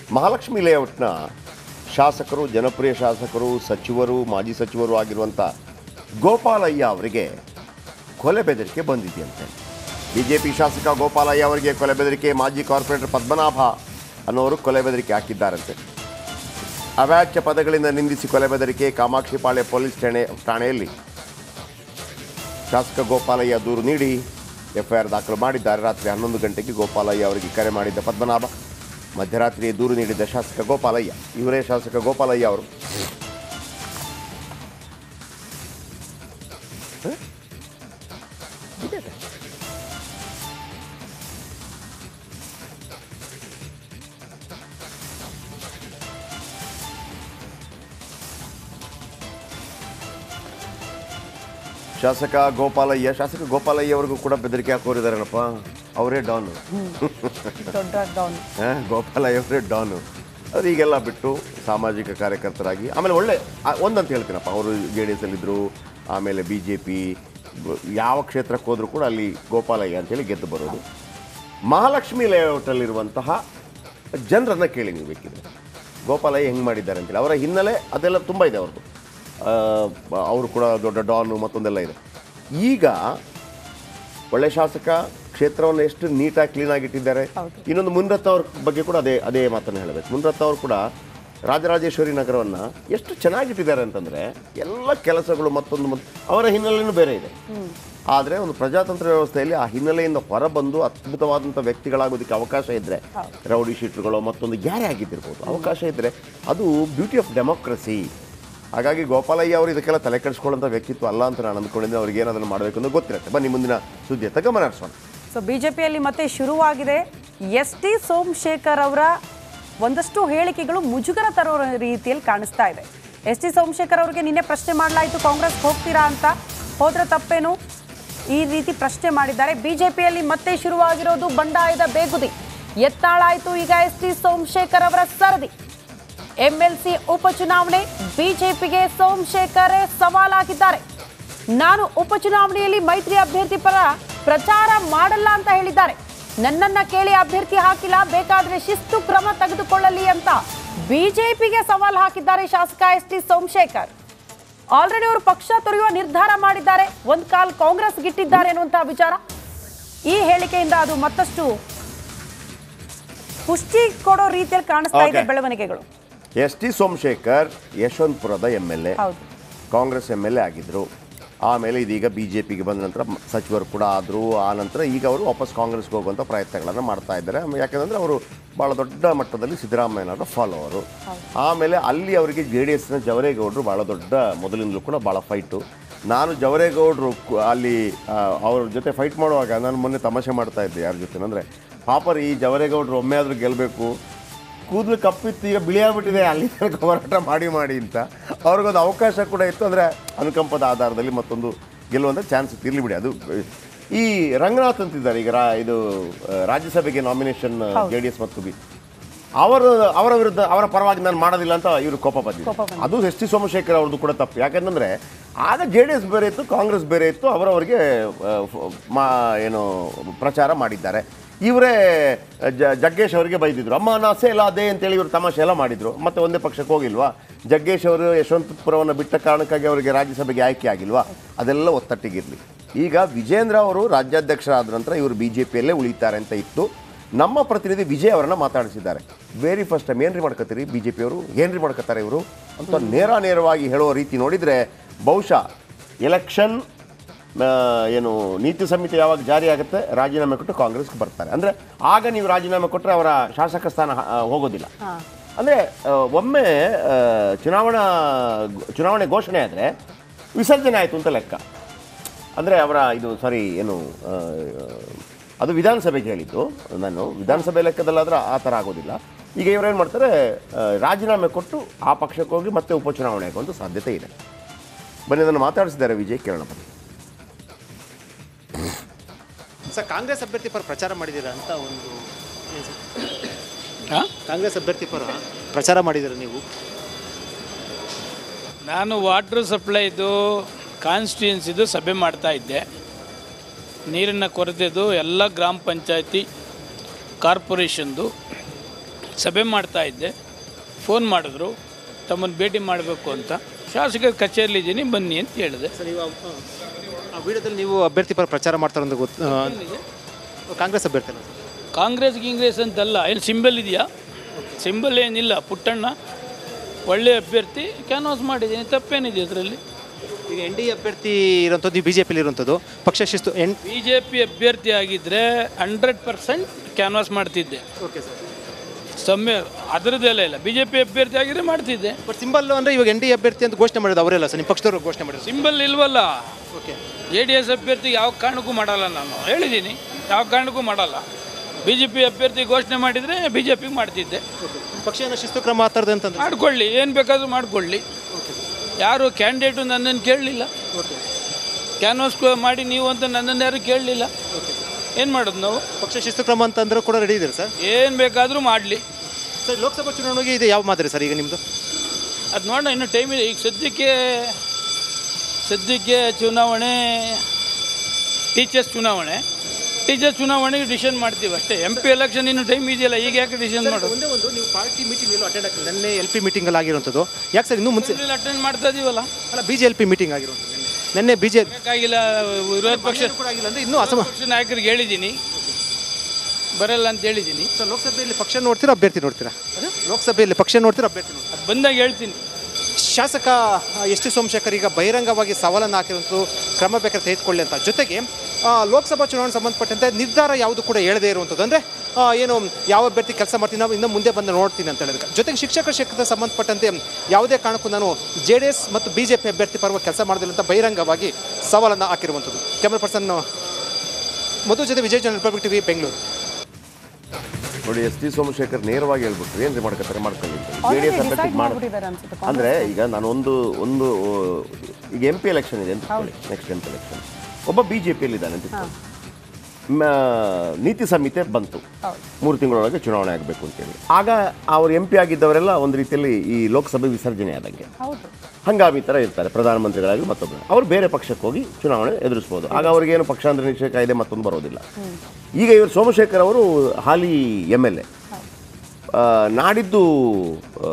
ಮಹಾಲಕ್ಷ್ಮಿ ಲೇಔಟ್ನ ಶಾಸಕರು ಜನಪ್ರಿಯ ಶಾಸಕರು ಸಚಿವರು ಮಾಜಿ ಸಚಿವರು ಆಗಿರುವಂಥ ಗೋಪಾಲಯ್ಯ ಅವರಿಗೆ ಕೊಲೆ ಬೆದರಿಕೆ ಬಂದಿದೆಯಂತೆ ಬಿಜೆಪಿ ಶಾಸಕ ಗೋಪಾಲಯ್ಯ ಅವರಿಗೆ ಕೊಲೆ ಬೆದರಿಕೆ ಮಾಜಿ ಕಾರ್ಪೊರೇಟರ್ ಪದ್ಮನಾಭ ಅನ್ನೋರು ಕೊಲೆ ಬೆದರಿಕೆ ಹಾಕಿದ್ದಾರಂತೆ ಅವ್ಯಾಚ್ಯ ಪದಗಳಿಂದ ನಿಂದಿಸಿ ಕೊಲೆ ಬೆದರಿಕೆ ಕಾಮಾಕ್ಷಿಪಾಳ್ಯ ಪೊಲೀಸ್ ಠಾಣೆ ಠಾಣೆಯಲ್ಲಿ ಶಾಸಕ ಗೋಪಾಲಯ್ಯ ದೂರು ನೀಡಿ ಎಫ್ಐಆರ್ ದಾಖಲು ಮಾಡಿದ್ದಾರೆ ರಾತ್ರಿ ಹನ್ನೊಂದು ಗಂಟೆಗೆ ಗೋಪಾಲಯ್ಯ ಅವರಿಗೆ ಕರೆ ಮಾಡಿದ್ದ ಪದ್ಮನಾಭ ಮಧ್ಯರಾತ್ರಿ ದೂರು ನೀಡಿದ್ದ ಶಾಸಕ ಗೋಪಾಲಯ್ಯ ಇವರೇ ಶಾಸಕ ಗೋಪಾಲಯ್ಯ ಅವರು ಹ? ಇದೆ. ಶಾಸಕ ಗೋಪಾಲಯ್ಯ ಶಾಸಕ ಗೋಪಾಲಯ್ಯ ಅವ್ರಿಗೂ ಕೂಡ ಬೆದರಿಕೆ ಹಾಕೋರಿದಾರೇನಪ್ಪ ಅವರೇ ಡಾನು ದೊಡ್ಡ ಡೌನ್ ಆ, ಗೋಪಾಲಯ್ಯ ಅವರೇ ಡಾನು ಅದು ಈಗೆಲ್ಲ ಬಿಟ್ಟು ಸಾಮಾಜಿಕ ಕಾರ್ಯಕರ್ತರಾಗಿ ಆಮೇಲೆ ಒಳ್ಳೆ ಆ, ಒಂದಂತ ಹೇಳ್ತೀನಪ್ಪ ಅವರು ಜೆ ಡಿ ಎಸ್ ಅಲ್ಲಿದ್ದರು ಆಮೇಲೆ ಬಿ ಜೆ ಪಿ ಯಾವ ಕ್ಷೇತ್ರಕ್ಕೆ ಹೋದರೂ ಕೂಡ ಅಲ್ಲಿ ಗೋಪಾಲಯ್ಯ ಅಂತೇಳಿ ಗೆದ್ದು ಬರೋದು ಮಹಾಲಕ್ಷ್ಮಿ ಲೇಔಟಲ್ಲಿರುವಂತಹ ಜನರನ್ನು ಕೇಳಿ ನೀವು ಬೇಕಿದ್ರೆ ಗೋಪಾಲಯ್ಯ ಹೆಂಗೆ ಮಾಡಿದ್ದಾರೆ ಅಂತೇಳಿ ಅವರ ಹಿನ್ನೆಲೆ ಅದೆಲ್ಲ ತುಂಬ ಇದೆ ಅವ್ರದ್ದು ಆ, ಅವರು ಕೂಡ ದೊಡ್ಡ ಡಾನು ಮತ್ತೊಂದೆಲ್ಲ ಇದೆ ಈಗ ಒಳ್ಳೆ ಶಾಸಕ ಕ್ಷೇತ್ರವನ್ನು ಎಷ್ಟು ನೀಟಾಗಿ ಕ್ಲೀನಾಗಿ ಇಟ್ಟಿದ್ದಾರೆ ಹೌದು. ಇನ್ನೊಂದು ಮುನ್ರತ್ ಅವ್ರ ಬಗ್ಗೆ ಕೂಡ ಅದೇ ಅದೇ ಮಾತನ್ನು ಹೇಳಬೇಕು ಮುನ್ರತ್ ಅವರು ಕೂಡ ರಾಜರಾಜೇಶ್ವರಿ ನಗರವನ್ನು ಎಷ್ಟು ಚೆನ್ನಾಗಿಟ್ಟಿದ್ದಾರೆ ಅಂತಂದರೆ ಎಲ್ಲ ಕೆಲಸಗಳು ಮತ್ತೊಂದು ಮತ್- ಅವರ ಹಿನ್ನೆಲೆಯೂ ಬೇರೆ ಇದೆ ಆದರೆ ಒಂದು ಪ್ರಜಾತಂತ್ರ ವ್ಯವಸ್ಥೆಯಲ್ಲಿ ಆ ಹಿನ್ನೆಲೆಯಿಂದ ಹೊರಬಂದು ಅದ್ಭುತವಾದಂಥ ವ್ಯಕ್ತಿಗಳಾಗೋದಕ್ಕೆ ಅವಕಾಶ ಇದ್ದರೆ ರೌಡಿ ಶೀಟ್ರುಗಳು ಮತ್ತೊಂದು ಯಾರೇ ಆಗಿದ್ದಿರ್ಬೋದು ಅವಕಾಶ ಇದ್ದರೆ ಅದು ಬ್ಯೂಟಿ ಆಫ್ ಡೆಮೋಕ್ರಸಿ ಹಾಗಾಗಿ ಗೋಪಾಲಯ್ಯ ಅವರು ಇದಕ್ಕೆಲ್ಲ ತಲೆ ಕೆಡಿಸ್ಕೊಳ್ಳೋಂಥ ವ್ಯಕ್ತಿತ್ವ ಅಲ್ಲ ಅಂತ ನಾನು ಅಂದ್ಕೊಂಡಿದ್ದೆ ಅವ್ರಿಗೆ ಏನಾದರೂ ಮಾಡಬೇಕು ಅಂತ ಗೊತ್ತಿರುತ್ತೆ ಬನ್ನಿ ಮುಂದಿನ ಸುದ್ದಿ ಅಂತ ಗಮನ ಹರಿಸೋಣ ಸೊ ಬಿಜೆಪಿಯಲ್ಲಿ ಮತ್ತೆ ಶುರುವಾಗಿದೆ ಎಸ್ ಟಿ ಸೋಮಶೇಖರ್ ಅವರ ಒಂದಷ್ಟು ಹೇಳಿಕೆಗಳು ಮುಜುಗರ ತರೋ ರೀತಿಯಲ್ಲಿ ಕಾಣಿಸ್ತಾ ಇದೆ ಎಸ್ ಟಿ ಸೋಮಶೇಖರ್ ಅವರಿಗೆ ನಿನ್ನೆ ಪ್ರಶ್ನೆ ಮಾಡಲಾಯಿತು ಕಾಂಗ್ರೆಸ್ ಹೋಗ್ತೀರಾ ಅಂತ ಹೋದ್ರೆ ತಪ್ಪೇನು ಈ ರೀತಿ ಪ್ರಶ್ನೆ ಮಾಡಿದ್ದಾರೆ ಬಿಜೆಪಿಯಲ್ಲಿ ಮತ್ತೆ ಶುರುವಾಗಿರೋದು ಬಂಡಾಯದ ಬೇಗುದಿ ಎತ್ತಾಳಾಯಿತು ಈಗ ಎಸ್ ಟಿ ಸೋಮಶೇಖರ್ ಅವರ ಸರದಿ ಎಂಎಲ್ಸಿ ಉಪಚುನಾವಣೆ ಬಿಜೆಪಿಗೆ ಸೋಮಶೇಖರ್ ಸವಾಲಾಗಿದ್ದಾರೆ ನಾನು ಉಪಚುನಾವಣೆಯಲ್ಲಿ ಮೈತ್ರಿ ಅಭ್ಯರ್ಥಿ ಪರ ಪ್ರಚಾರ ಮಾಡಲ್ಲ ಅಂತ ಹೇಳಿದ್ದಾರೆ ನನ್ನನ್ನ ಕೇಳಿ ಅಭ್ಯರ್ಥಿ ಹಾಕಿಲ್ಲ ಬೇಕಾದ್ರೆ ಶಿಸ್ತು ಕ್ರಮ ತೆಗೆದುಕೊಳ್ಳಲಿ ಅಂತ ಬಿಜೆಪಿಗೆ ಸವಾಲ್ ಹಾಕಿದ್ದಾರೆ ಶಾಸಕ ಎಸ್ ಟಿ ಸೋಮಶೇಖರ್ ಆಲ್ರೆಡಿ ಅವರು ಪಕ್ಷ ತೊರೆಯುವ ನಿರ್ಧಾರ ಮಾಡಿದ್ದಾರೆ ಒಂದ್ ಕಾಲ್ ಕಾಂಗ್ರೆಸ್ ಗಿಟ್ಟಿದ್ದಾರೆ ಅನ್ನುವಂತಹ ವಿಚಾರ ಈ ಹೇಳಿಕೆಯಿಂದ ಅದು ಮತ್ತಷ್ಟು ಪುಷ್ಟಿ ಕೊಡೋ ರೀತಿಯಲ್ಲಿ ಕಾಣಿಸ್ತಾ ಇದೆ Okay. ಬೆಳವಣಿಗೆಗಳು ಎಸ್ ಟಿ ಸೋಮಶೇಖರ್ ಯಶವಂತಪುರದ ಎಮ್ ಎಲ್ ಎ ಹೌದು ಕಾಂಗ್ರೆಸ್ ಎಮ್ ಎಲ್ ಎ ಆಗಿದ್ದರು ಆಮೇಲೆ ಇದೀಗ ಬಿ ಜೆ ಪಿಗೆ ಬಂದ ನಂತರ ಮ- ಸಚಿವರು ಕೂಡ ಆದರು ಆ ನಂತರ ಈಗ ಅವರು ವಾಪಸ್ ಕಾಂಗ್ರೆಸ್ಗೆ ಹೋಗುವಂಥ ಪ್ರಯತ್ನಗಳನ್ನು ಮಾಡ್ತಾ ಇದ್ದಾರೆ ಆಮೇಲೆ ಯಾಕಂದರೆ ಅವರು ಭಾಳ ದೊಡ್ಡ ಮಟ್ಟದಲ್ಲಿ ಸಿದ್ದರಾಮಯ್ಯನವರ ಫಾಲೋವರು ಆಮೇಲೆ ಅಲ್ಲಿ ಅವರಿಗೆ ಜೆ ಡಿ ಎಸ್ನ ಜವರೇಗೌಡರು ಭಾಳ ದೊಡ್ಡ ಮೊದಲಿಂದಲೂ ಕೂಡ ಭಾಳ ಫೈಟು ನಾನು ಜವರೇಗೌಡರು ಕು- ಅಲ್ಲಿ ಆ, ಅವ್ರ ಜೊತೆ ಫೈಟ್ ಮಾಡುವಾಗ ನಾನು ಮೊನ್ನೆ ತಮಾಷೆ ಮಾಡ್ತಾ ಇದ್ದೆ ಯಾರ ಜೊತೆ ಅಂದರೆ ಪಾಪರ್ ಈ ಜವರೇಗೌಡರು ಒಮ್ಮೆ ಆದರೂ ಗೆಲ್ಲಬೇಕು ಕೂದಲು ಕಪ್ಪಿತ್ತು ಈಗ ಬಿಳಿಯಾಗ್ಬಿಟ್ಟಿದೆ ಅಲ್ಲಿ ತನಕ ಹೋರಾಟ ಮಾಡಿ ಮಾಡಿ ಅಂತ ಅವ್ರಿಗೊಂದು ಅವಕಾಶ ಕೂಡ ಇತ್ತು ಅಂದರೆ ಅನುಕಂಪದ ಆಧಾರದಲ್ಲಿ ಮತ್ತೊಂದು ಗೆಲ್ಲುವಂಥ ಚಾನ್ಸ್ ಇರಲಿ ಬಿಡಿ ಅದು ಈ ರಂಗನಾಥ್ ಅಂತಿದ್ದಾರೆ ಈಗ ರಾ ಇದು ಆ, ರಾಜ್ಯಸಭೆಗೆ ನಾಮಿನೇಷನ್ ಜೆ ಡಿ ಎಸ್ ಮತ್ತು ಬಿ ಅವರು ಅವರ ವಿರುದ್ಧ ಅವರ ಪರವಾಗಿ ನಾನು ಮಾಡೋದಿಲ್ಲ ಅಂತ ಇವರು ಕೋಪ ಕೋಪ ಬಂದಿದೆ ಬಂದಿದೆ. ಅದು ಎಸ್ ಟಿ ಸೋಮಶೇಖರ್ ಅವ್ರದ್ದು ಕೂಡ ತಪ್ಪು ಯಾಕಂತಂದರೆ ಆಗ ಜೆ ಡಿ ಎಸ್ ಬೇರೆ ಇತ್ತು ಕಾಂಗ್ರೆಸ್ ಬೇರೆ ಇತ್ತು ಅವರವರಿಗೆ ಆ, ಫ- ಮಾ ಏನು ಪ್ರಚಾರ ಮಾಡಿದ್ದಾರೆ ಇವರೇ ಜ ಜಗ್ಗೇಶ್ ಅವರಿಗೆ ಬೈದಿದ್ರು ಅಮ್ಮ ನಾ ಸೇಲ ಅದೇ ಅಂತೇಳಿ ಇವರು ತಮಾಷೆ ಎಲ್ಲ ಮಾಡಿದ್ರು ಮತ್ತೆ ಒಂದೇ ಪಕ್ಷಕ್ಕೆ ಹೋಗಿಲ್ವಾ ಜಗ್ಗೇಶ್ ಅವರು ಯಶವಂತಪುರವನ್ನು ಬಿಟ್ಟ ಕಾರಣಕ್ಕಾಗಿ ಅವರಿಗೆ ರಾಜ್ಯಸಭೆಗೆ ಆಯ್ಕೆ ಆಗಿಲ್ವಾ ಅದೆಲ್ಲ ಒತ್ತಟ್ಟಿಗಿರಲಿ ಈಗ ವಿಜೇಂದ್ರ ಅವರು ರಾಜ್ಯಾಧ್ಯಕ್ಷರಾದ ನಂತರ ಇವರು ಬಿ ಜೆ ಪಿಯಲ್ಲೇ ಉಳಿತಾರೆ ಅಂತ ಇತ್ತು ನಮ್ಮ ಪ್ರತಿನಿಧಿ ವಿಜಯ್ ಅವರನ್ನ ಮಾತಾಡಿಸಿದ್ದಾರೆ ವೆರಿ ಫಸ್ಟ್ ಟೈಮ್ ಏನ್ರಿ ಮಾಡ್ಕೋತೀರಿ ಬಿ ಜೆ ಪಿಯವರು ಏನ್ರಿ ಮಾಡ್ಕೋತಾರೆ ಇವರು ಅಂತ ನೇರ ನೇರವಾಗಿ ಹೇಳುವ ರೀತಿ ನೋಡಿದರೆ ಬಹುಶಃ ಎಲೆಕ್ಷನ್ ಆ, ಏನು ನೀತಿ ಸಂಹಿತೆ ಯಾವಾಗ ಜಾರಿ ಆಗುತ್ತೆ ರಾಜೀನಾಮೆ ಕೊಟ್ಟು ಕಾಂಗ್ರೆಸ್ಗೆ ಬರ್ತಾರೆ ಅಂದರೆ ಆಗ ನೀವು ರಾಜೀನಾಮೆ ಕೊಟ್ಟರೆ ಅವರ ಶಾಸಕ ಸ್ಥಾನ ಆ, ಹೋಗೋದಿಲ್ಲ ಅಂದರೆ ಒಮ್ಮೆ ಆ, ಚುನಾವಣಾ ಚುನಾವಣೆ ಘೋಷಣೆ ಆದರೆ ವಿಸರ್ಜನೆ ಆಯಿತು ಅಂತ ಲೆಕ್ಕ ಅಂದರೆ ಅವರ ಇದು ಸಾರಿ ಏನು ಆ, ಅದು ವಿಧಾನಸಭೆಗೆ ಹೇಳಿದ್ದು ನಾನು ವಿಧಾನಸಭೆ ಲೆಕ್ಕದಲ್ಲಾದ್ರೆ ಆ ಥರ ಆಗೋದಿಲ್ಲ ಈಗ ಇವರೇನು ಮಾಡ್ತಾರೆ ಆ, ರಾಜೀನಾಮೆ ಕೊಟ್ಟು ಆ ಪಕ್ಷಕ್ಕೆ ಹೋಗಿ ಮತ್ತೆ ಉಪಚುನಾವಣೆ ಆಗುವಂಥ ಸಾಧ್ಯತೆ ಇದೆ ಬನ್ನಿ ಅದನ್ನು ಮಾತಾಡಿಸಿದ್ದಾರೆ ವಿಜಯ್ ಕೇಳೋಣ ಬನ್ನಿ ಸರ್ ಕಾಂಗ್ರೆಸ್ ಅಭ್ಯರ್ಥಿ ಪರ ಪ್ರಚಾರ ಮಾಡಿದ್ದೀರಾ ಅಂತ ಒಂದು ಏನ್ ಸರ್? ಆ? ಕಾಂಗ್ರೆಸ್ ಅಭ್ಯರ್ಥಿ ಪರ ಪ್ರಚಾರ ಮಾಡಿದ್ದೀರಾ ನೀವು ನಾನು ವಾಟ್ರ್ ಸಪ್ಲೈದು ಕಾನ್ಸ್ಟಿಟ್ಯೂನ್ಸಿದು ಸಭೆ ಮಾಡ್ತಾ ಇದ್ದೆ ನೀರಿನ ಕೊರತೆದು ಎಲ್ಲ ಗ್ರಾಮ ಪಂಚಾಯತಿ ಕಾರ್ಪೊರೇಷನ್ದು ಸಭೆ ಮಾಡ್ತಾ ಇದ್ದೆ ಫೋನ್ ಮಾಡಿದ್ರು ತಮ್ಮನ್ನು ಭೇಟಿ ಮಾಡಬೇಕು ಅಂತ ಶಾಸಕರ ಕಚೇರಿಲಿದ್ದೀನಿ ಬನ್ನಿ ಅಂತ ಹೇಳಿದೆ ಸರ್ ನೀವು ಆ- ಆ ವಿಡಿಯೋದಲ್ಲಿ ನೀವು ಅಭ್ಯರ್ಥಿ ಪರ ಪ್ರಚಾರ ಮಾಡ್ತಾರೆ ಅಂತ ಗೊತ್ತು ಆ, ಕಾಂಗ್ರೆಸ್ ಅಭ್ಯರ್ಥಿ ಅಲ್ಲ ಸರ್ ಕಾಂಗ್ರೆಸ್ ಗಿಂಗ್ರೆಸ್ ಅಂತಲ್ಲ ಏನು ಸಿಂಬಲ್ ಇದೆಯಾ ಸಿಂಬಲ್ ಏನಿಲ್ಲ ಪುಟ್ಟಣ್ಣ ಒಳ್ಳೆ ಅಭ್ಯರ್ಥಿ ಕ್ಯಾನ್ವಾಸ್ ಮಾಡಿದ್ದೀನಿ ತಪ್ಪೇನಿದೆ ಅದರಲ್ಲಿ ಈಗ ಎನ್ ಡಿ ಎ ಅಭ್ಯರ್ಥಿ ಇರೋಂಥದ್ದು ಬಿ ಜೆ ಪಿಲಿ ಇರೋಂಥದ್ದು ಪಕ್ಷ ಶಿಸ್ತು ಎನ್ ಬಿ ಜೆ ಪಿ ಅಭ್ಯರ್ಥಿ ಆಗಿದ್ದರೆ ಹಂಡ್ರೆಡ್ ಪರ್ಸೆಂಟ್ ಕ್ಯಾನ್ವಾಸ್ ಮಾಡ್ತಿದ್ದೆ ಓಕೆ ಸರ್ ಸಮ್ಯ ಅದರದ್ದೆಲ್ಲ ಇಲ್ಲ ಬಿ ಜೆ ಪಿ ಅಭ್ಯರ್ಥಿ ಆಗಿದ್ರೆ ಮಾಡ್ತಿದ್ದೆ ಬಟ್ ಸಿಂಬಲ್ ಅಂದರೆ ಇವಾಗ ಎನ್ ಡಿ ಅಭ್ಯರ್ಥಿ ಅಂತ ಘೋಷಣೆ ಮಾಡಿದ್ರು ಅವರೆಲ್ಲ ಸರ್ ನಿಮ್ಮ ಪಕ್ಷದವರು ಘೋಷಣೆ ಮಾಡಿದ್ರು ಸಿಂಬಲ್ ಇಲ್ವಲ್ಲ ಓಕೆ ಜೆ ಡಿ ಎಸ್ ಅಭ್ಯರ್ಥಿ ಯಾವ ಕಾರಣಕ್ಕೂ ಮಾಡಲ್ಲ ನಾನು ಹೇಳಿದ್ದೀನಿ ಯಾವ ಕಾರಣಕ್ಕೂ ಮಾಡಲ್ಲ ಬಿ ಜೆ ಪಿ ಅಭ್ಯರ್ಥಿ ಘೋಷಣೆ ಮಾಡಿದರೆ ಬಿ ಜೆ ಪಿಗೆ ಮಾಡ್ತಿದ್ದೆ ಪಕ್ಷ ಏನೋ ಶಿಸ್ತು ಕ್ರಮ ಆ ಥರದ್ದು ಅಂತಂದ್ರೆ ಮಾಡ್ಕೊಳ್ಳಿ ಏನು ಬೇಕಾದರೂ ಮಾಡ್ಕೊಳ್ಳಿ ಯಾರು ಕ್ಯಾಂಡಿಡೇಟು ನನ್ನನ್ನು ಕೇಳಲಿಲ್ಲ ಓಕೆ ಕ್ಯಾನ್ವಾಸ್ ಮಾಡಿ ನೀವು ಅಂತ ನನ್ನನ್ನು ಯಾರು ಕೇಳಲಿಲ್ಲ ಏನು ಮಾಡೋದು ನಾವು ಪಕ್ಷ ಶಿಸ್ತು ಕ್ರಮ ಅಂತಂದ್ರೆ ಕೂಡ ರೆಡಿ ಇದ್ದೀರಿ ಸರ್ ಏನು ಬೇಕಾದರೂ ಮಾಡಲಿ ಸರ್ ಲೋಕಸಭಾ ಚುನಾವಣೆಗೆ ಇದು ಯಾವ ಮಾದರಿ ಸರ್ ಈಗ ನಿಮ್ಮದು ಅದು ನೋಡೋಣ ಇನ್ನೂ ಟೈಮ್ ಇದೆ ಈಗ ಸದ್ಯಕ್ಕೆ ಸದ್ಯಕ್ಕೆ ಚುನಾವಣೆ ಟೀಚರ್ಸ್ ಚುನಾವಣೆ ಟೀಚರ್ಸ್ ಚುನಾವಣೆಗೆ ಡಿಸಿಷನ್ ಮಾಡ್ತೀವಿ ಅಷ್ಟೇ ಎಂ ಪಿ ಎಲೆಕ್ಷನ್ ಇನ್ನು ಟೈಮ್ ಇದೆಯಲ್ಲ ಈಗ ಯಾಕೆ ಡಿಸಿಷನ್ ಮಾಡೋದು ಒಂದೇ ಒಂದು ನೀವು ಪಾರ್ಟಿ ಮೀಟಿಂಗ್ ಎಲ್ಲೂ ಅಟೆಂಡ್ ಆಗಿಲ್ಲ ನಿನ್ನೆ ಎಲ್ ಪಿ ಮೀಟಿಂಗಲ್ಲಿ ಆಗಿರುವಂಥದ್ದು ಯಾಕೆ ಸರ್ ಇನ್ನೂ ಮುಂಚೆ ಅಟೆಂಡ್ ಮಾಡ್ತಾ ಇದೀವಲ್ಲ ಅಲ್ಲ B J L P meeting ಆಗಿರುವಂಥದ್ದು ನಿನ್ನೆ. ನಿನ್ನೆ ಬಿ ಜೆ ಬೇಕಾಗಿಲ್ಲ ವಿರೋಧ ಪಕ್ಷ ಕೂಡ ಆಗಿಲ್ಲ ಅಂದರೆ ಇನ್ನೂ ಅಸಮ ಪಕ್ಷ ನಾಯಕರಿಗೆ ಹೇಳಿದ್ದೀನಿ ಬರಲ್ಲ ಅಂತ ಹೇಳಿದ್ದೀನಿ ಸರ್ ಲೋಕಸಭೆಯಲ್ಲಿ ಪಕ್ಷ ನೋಡ್ತೀರಾ ಅಭ್ಯರ್ಥಿ ನೋಡ್ತೀರಾ ಲೋಕಸಭೆಯಲ್ಲಿ ಪಕ್ಷ ನೋಡ್ತೀರಾ ಅಭ್ಯರ್ಥಿ ನೋಡ್ತೀರಾ ಅದು ಬಂದಾಗ ಹೇಳ್ತೀನಿ ಶಾಸಕ ಎಸ್ ಟಿ ಸೋಮಶೇಖರ್ ಈಗ ಬಹಿರಂಗವಾಗಿ ಸವಾಲನ್ನು ಹಾಕಿರುವಂಥದ್ದು ಕ್ರಮ ಬೇಕಾದ್ರೆ ತೆಗೆದುಕೊಳ್ಳಿ ಅಂತ ಜೊತೆಗೆ ಆ, ಲೋಕಸಭಾ ಚುನಾವಣೆ ಸಂಬಂಧಪಟ್ಟಂತೆ ನಿರ್ಧಾರ ಯಾವುದು ಕೂಡ ಹೇಳದೇ ಇರುವಂಥದ್ದು ಅಂದರೆ ಏನು ಯಾವ ಅಭ್ಯರ್ಥಿ ಕೆಲಸ ಮಾಡ್ತೀನಿ ನಾವು ಇನ್ನು ಮುಂದೆ ಬಂದು ನೋಡ್ತೀನಿ ಅಂತ ಹೇಳಿದ್ರೆ ಜೊತೆಗೆ ಶಿಕ್ಷಕರ ಕ್ಷೇತ್ರದ ಸಂಬಂಧಪಟ್ಟಂತೆ ಯಾವುದೇ ಕಾರಣಕ್ಕೂ ನಾನು ಜೆ ಡಿ ಎಸ್ ಮತ್ತು ಬಿ ಜೆ ಪಿ ಅಭ್ಯರ್ಥಿ ಪರವಾಗಿ ಕೆಲಸ ಮಾಡೋದಿಲ್ಲ ಅಂತ ಬಹಿರಂಗವಾಗಿ ಸವಾಲನ್ನು ಹಾಕಿರುವಂಥದ್ದು ಕ್ಯಾಮ್ರಾ ಪರ್ಸನ್ ಮಧು ಜೊತೆ ವಿಜಯ್ ಜನ ರಿಪಬ್ಲಿಕ್ ಟಿವಿ ಬೆಂಗಳೂರು ನೋಡಿ ಎಸ್ ಟಿ ಸೋಮಶೇಖರ್ ನೇರವಾಗಿ ಹೇಳ್ಬಿಟ್ರು ಏನ್ರಿ ಮಾಡ್ಕೊತಾರೆ ಮಾಡ್ಕೊಳ್ಳಿ J D already S decide ಅಭ್ಯರ್ಥಿ ಮಾಡ ಮಾಡ್ಬಿಟ್ಟಿದ್ದಾರೆ ಅನ್ಸುತ್ತೆ ಅಂದರೆ ಈಗ ನಾನು ಒಂದು ಒಂದು ಈಗ ಎಂ ಪಿ ಎಲೆಕ್ಷನ್ ಇದೆ ಅಂತ ನೆಕ್ಸ್ಟ್ ಎಂ ಪಿ ಎಲೆಕ್ಷನ್ ಒಬ್ಬ ಬಿ ಜೆ ಪಿಯಲ್ಲಿದ್ದಾನೆ ಅಂತ ಇಟ್ಕೊಳ್ಳಿ. ಮ- ನೀತಿ ಸಂಹಿತೆ ಬಂತು ಹೌದು. ಮೂರು ತಿಂಗಳೊಳಗೆ ಚುನಾವಣೆ ಆಗಬೇಕು ಅಂತೇಳಿ ಆಗ ಅವ್ರು ಎಂ ಪಿ ಆಗಿದ್ದವರೆಲ್ಲ ಒಂದು ರೀತಿಯಲ್ಲಿ ಈ ಲೋಕಸಭೆ ವಿಸರ್ಜನೆ ಆದಂಗೆ ಹೌದು ಹಂಗಾಮಿ ಥರ ಇರ್ತಾರೆ ಪ್ರಧಾನಮಂತ್ರಿಗಳಾಗಿ ಮತ್ತೊಬ್ಬರು ಅವರು ಬೇರೆ ಪಕ್ಷಕ್ಕೆ ಹೋಗಿ ಚುನಾವಣೆ ಎದುರಿಸ್ಬೋದು ಆಗ ಅವ್ರಿಗೇನು ಪಕ್ಷಾಂತರ ನಿಶ್ಚಯ ಕಾಯ್ದೆ ಮತ್ತೊಂದು ಬರೋದಿಲ್ಲ ಈಗ ಇವರು ಸೋಮಶೇಖರ್ ಅವರು ಹಾಲಿ ಎಮ್ ಎಲ್ ಎ ನಾಡಿದ್ದು ಆ,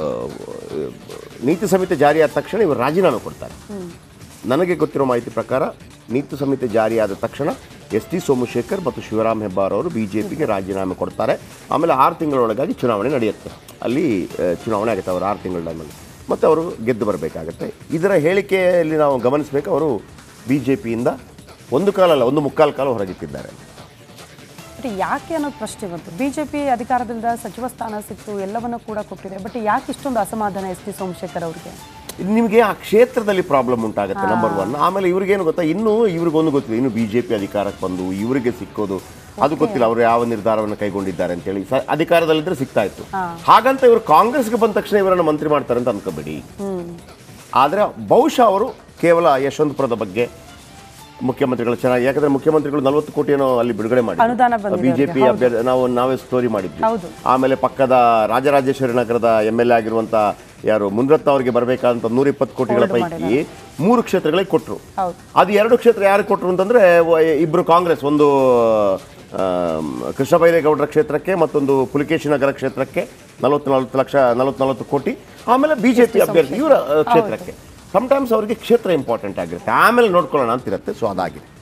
ನೀತಿ ಸಂಹಿತೆ ಜಾರಿಯಾದ ತಕ್ಷಣ ಇವರು ರಾಜೀನಾಮೆ ಕೊಡ್ತಾರೆ ನನಗೆ ಗೊತ್ತಿರೋ ಮಾಹಿತಿ ಪ್ರಕಾರ ನೀತಿ ಸಂಹಿತೆ ಜಾರಿಯಾದ ತಕ್ಷಣ ಎಸ್ ಟಿ ಸೋಮಶೇಖರ್ ಮತ್ತು ಶಿವರಾಮ್ ಹೆಬ್ಬಾರ್ ಅವರು ಬಿ ಜೆ ಪಿಗೆ ರಾಜೀನಾಮೆ ಕೊಡ್ತಾರೆ ಆಮೇಲೆ ಆರು ತಿಂಗಳೊಳಗಾಗಿ ಚುನಾವಣೆ ನಡೆಯುತ್ತೆ ಅಲ್ಲಿ ಆ, ಚುನಾವಣೆ ಆಗುತ್ತೆ ಅವರು ಆರು ತಿಂಗಳ ಟೈಮಲ್ಲಿ ಮತ್ತು ಅವರು ಗೆದ್ದು ಬರಬೇಕಾಗತ್ತೆ ಇದರ ಹೇಳಿಕೆಯಲ್ಲಿ ನಾವು ಗಮನಿಸಬೇಕು ಅವರು ಬಿ ಜೆ ಪಿಯಿಂದ ಒಂದು ಕಾಲಲ್ಲ ಒಂದು ಮುಕ್ಕಾಲು ಕಾಲ ಹೊರಗಿಟ್ಟಿದ್ದಾರೆ ಬಟ್ ಯಾಕೆ ಅನ್ನೋದು ಪ್ರಶ್ನೆ ಬಂತು ಬಿಜೆಪಿ ಅಧಿಕಾರದಿಂದ ಸಚಿವ ಸ್ಥಾನ ಸಿಕ್ತು ಎಲ್ಲವನ್ನೂ ಕೂಡ ಕೊಟ್ಟಿದೆ ಬಟ್ ಯಾಕೆ ಇಷ್ಟೊಂದು ಅಸಮಾಧಾನ ಎಸ್ ಟಿ ಸೋಮಶೇಖರ್ ಅವರಿಗೆ ಇದು ನಿಮಗೆ ಆ ಕ್ಷೇತ್ರದಲ್ಲಿ ಪ್ರಾಬ್ಲಮ್ ಉಂಟಾಗುತ್ತೆ ನಂಬರ್ ಒನ್ ಆಮೇಲೆ ಇವ್ರಿಗೇನು ಗೊತ್ತಾ ಇನ್ನೂ ಇವ್ರಿಗೊಂದು ಗೊತ್ತಿಲ್ಲ ಇನ್ನು ಬಿ ಜೆ ಪಿ ಅಧಿಕಾರಕ್ಕೆ ಬಂದು ಇವರಿಗೆ ಸಿಕ್ಕೋದು ಅದು ಗೊತ್ತಿಲ್ಲ ಅವರು ಯಾವ ನಿರ್ಧಾರವನ್ನು ಕೈಗೊಂಡಿದ್ದಾರೆ ಅಂತೇಳಿ ಸ ಅಧಿಕಾರದಲ್ಲಿದ್ದರೆ ಸಿಗ್ತಾ ಇತ್ತು ಹಾಗಂತ ಇವರು ಕಾಂಗ್ರೆಸ್ಗೆ ಬಂದ ತಕ್ಷಣ ಇವರನ್ನು ಮಂತ್ರಿ ಮಾಡ್ತಾರೆ ಅಂತ ಅನ್ಕೋಬೇಡಿ ಆದರೆ ಬಹುಶಃ ಅವರು ಕೇವಲ ಯಶವಂತಪುರದ ಬಗ್ಗೆ ಮುಖ್ಯಮಂತ್ರಿಗಳು ಚೆನ್ನಾಗಿ ಯಾಕಂದ್ರೆ ಮುಖ್ಯಮಂತ್ರಿಗಳು ನಲವತ್ತು ಕೋಟಿ ಏನೋ ಅಲ್ಲಿ ಬಿಡುಗಡೆ ಅನುದಾನ ಮಾಡಿ ಬಂದಿದೆ ಬಿಜೆಪಿ ಅಭ್ಯರ್ಥಿ ನಾವು ನಾವೇ ಸ್ಟೋರಿ ಮಾಡಿದ್ವಿ ಹೌದು. ಆಮೇಲೆ ಪಕ್ಕದ ರಾಜರಾಜೇಶ್ವರಿ ನಗರದ ಎಮ್ ಎಲ್ ಎ ಆಗಿರುವಂತ ಯಾರು ಮುನ್ರತ್ನ ಅವರಿಗೆ ಬರಬೇಕಾದಂತ ನೂರ ಇಪ್ಪತ್ತು ಕೋಟಿಗಳ Hold ಪೈಕಿ ಮೂರು ಕ್ಷೇತ್ರಗಳಿಗೆ ಕೊಟ್ಟರು ಹೌದು ಅದು ಎರಡು ಕ್ಷೇತ್ರ ಯಾರು ಕೊಟ್ಟರು ಅಂತಂದ್ರೆ ವ- ಇಬ್ರು ಕಾಂಗ್ರೆಸ್ ಒಂದು ಆಮ್, ಕೃಷ್ಣ ಬೈರೇಗೌಡರ ಕ್ಷೇತ್ರಕ್ಕೆ ಮತ್ತೊಂದು ಪುಲಿಕೇಶಿ ನಗರ ಕ್ಷೇತ್ರಕ್ಕೆ ನಲವತ್ತು ನಲವತ್ತು ಲಕ್ಷ ನಲವತ್ತು ನಲವತ್ತು ಕೋಟಿ ಆಮೇಲೆ ಬಿಜೆಪಿ ಅಭ್ಯರ್ಥಿ ಇವರ ಕ್ಷೇತ್ರಕ್ಕೆ ಸಮಟೈಮ್ಸ್ ಅವರಿಗೆ ಕ್ಷೇತ್ರ ಇಂಪಾರ್ಟೆಂಟ್ ಆಗಿರುತ್ತೆ ಆಮೇಲೆ ನೋಡ್ಕೊಳ್ಳೋಣ ಅಂತಿರುತ್ತೆ ಸೊ ಅದಾಗಿದೆ